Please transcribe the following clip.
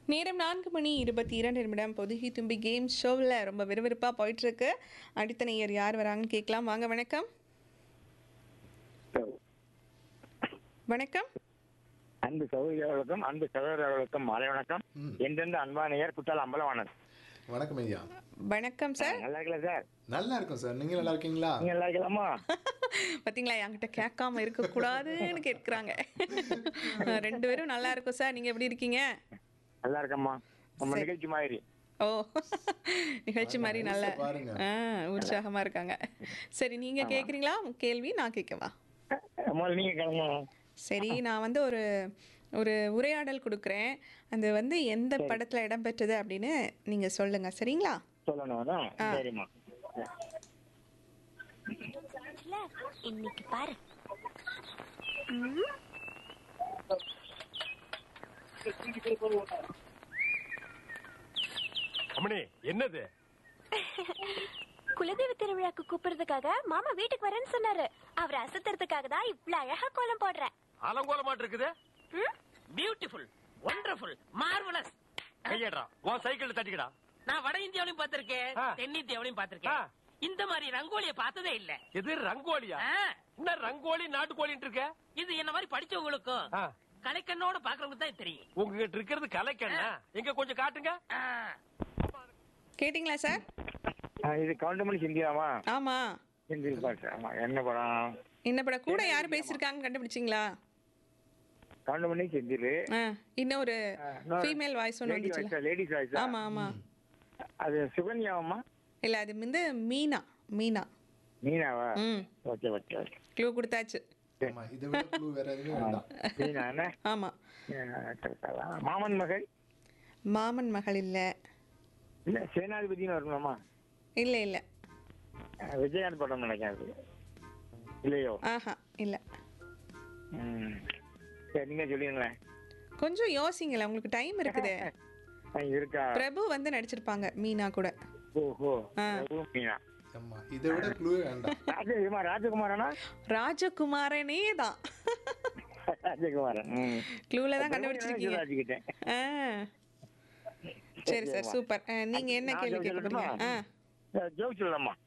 நேரம் நான்கு மணி இருபத்தி இரண்டு நிமிடம் பொதுகி தும்பி கேம் ஷோவில் ரொம்ப விறுவிறுப்பாக போயிட்டுருக்கு அடுத்த நேயர் யார் வராங்கன்னு கேட்கலாம் வாங்க வணக்கம் வணக்கம் அன்பு சகோதரர்களுக்கும் அன்பு சகோதரர்களுக்கும் மாலை வணக்கம் ம். எந்தெந்த அன்பானையர் குற்றால அம்பலவாணன் வணக்கம் ஐயா வணக்கம் சார் நல்லா இருக்கல சார் நல்லா இருக்கும் சார் நீங்க நல்லா இருக்கீங்களா நீங்க நல்லா இருக்கலாமா பார்த்தீங்களா என்கிட்ட கேட்காம இருக்கக்கூடாதுன்னு கேட்குறாங்க ரெண்டு பேரும் நல்லா இருக்கும் சார் நீங்கள் எப்படி இருக்கீங்க நல்லா இருக்கம்மா நம்ம சரி. நிகழ்ச்சி மாதிரி ஓ நிகழ்ச்சி மாதிரி நல்ல நியூஸை பாருங்க. ஆ உற்சாகமாக இருக்காங்க சரி நீங்கள் கேட்குறீங்களா கேள்வி நான் கேட்கவா முதல்ல நீங்க கிளம்பு சரி நான் வந்து ஒரு ஒரு உரையாடல் கொடுக்குறேன் அது வந்து எந்த படத்தில் இடம்பெற்றது அப்படின்னு நீங்கள் சொல்லுங்கள் சரிங்களா சொல்லணும் அதான்? சரிம்மா இல்ல, இன்னைக்கு பாரு அம்மணி என்னது குலதெய்வ திருவிழாக்கு கூப்பிடுறதுக்காக மாமா வீட்டுக்கு வரேன்னு சொன்னாரு அவரை அசத்துறதுக்காக தான் இவ்வளவு அழகா கோலம் போடுறேன் அலங்கோலமாட்டு இருக்குது பியூட்டிஃபுல் ஒண்டர்ஃபுல் மார்வலஸ் கையேடா உன் சைக்கிள் தட்டிக்கடா நான் வட இந்தியாவிலையும் பார்த்திருக்கேன் ஆ. தென்னிந்தியாவிலையும் ஆ. பார்த்திருக்கேன் இந்த மாதிரி ரங்கோலிய பார்த்ததே இல்ல இது ரங்கோலியா ஆ. என்ன ரங்கோலி நாட்டுக்கோழின்னு இருக்க இது என்ன மாதிரி படிச்சவங்களுக்கும் ஆ. கலைக்கண்ணோட பாக்குறவங்க தான் தெரியும் உங்ககிட்ட இருக்கிறது கலைக்கண்ணா எங்க கொஞ்சம் காட்டுங்க ஆ. கேட்டிங்களா சார் ஆ, இது கவுண்டமணி சிந்தியாமா ஆமாம் சிந்தி பாட்டு ஆமா என்ன படம் என்ன படம் கூட யார் பேசியிருக்காங்க கண்டுபிடிச்சிங்களா கவுண்டமணி செந்தில் ஆ இன்னும் ஒரு ஃபீமேல் வாய்ஸ் ஒன்று வந்துச்சுல லேடிஸ் வாய்ஸ் ஆமாம் ஆமாம் அது சுகன்யாவம்மா இல்லை அது வந்து மீனா மீனா மீனாவா ம் ஓகே ஓகே ஓகே க்ளூ கொடுத்தாச்சு ஆமா இதை விட க்ளூ வேற எதுவுமே வேண்டாம் மீனா என்ன ஆமாம் ஆ, correct ஆ. மாமன் மகள் மாமன் மகள் இல்லை இல்ல சேனாதிபதினு வரணுமா இல்லை இல்லை விஜயகாந்த் படம் நினைக்காது இல்லையோ ஆஹா இல்லை ம். சரி நீங்க சொல்லுங்களேன் கொஞ்சம் யோசிங்களேன் உங்களுக்கு டைம் இருக்குது ஆ, இருக்கா பிரபு வந்து நடிச்சிருப்பாங்க மீனா கூட ஓஹோ ஆ. பிரபு மீனா ஆமா இதை விட க்ளூ வேண்டாம் ராஜகுமார் ராஜகுமாரனா ராஜகுமாரனே தான் ராஜகுமாரன் ம். க்ளூல தான் கண்டுபிடிச்சிருக்கீங்க ராஜுக்கிட்டேன். ஆ சரி சார் சூப்பர் அஹ், நீங்க என்ன நான் கேள்வி ஜோக் கேட்க போறீங்க சொல்லட்டுமா? ஆ ஜோக் சொல்லலாமா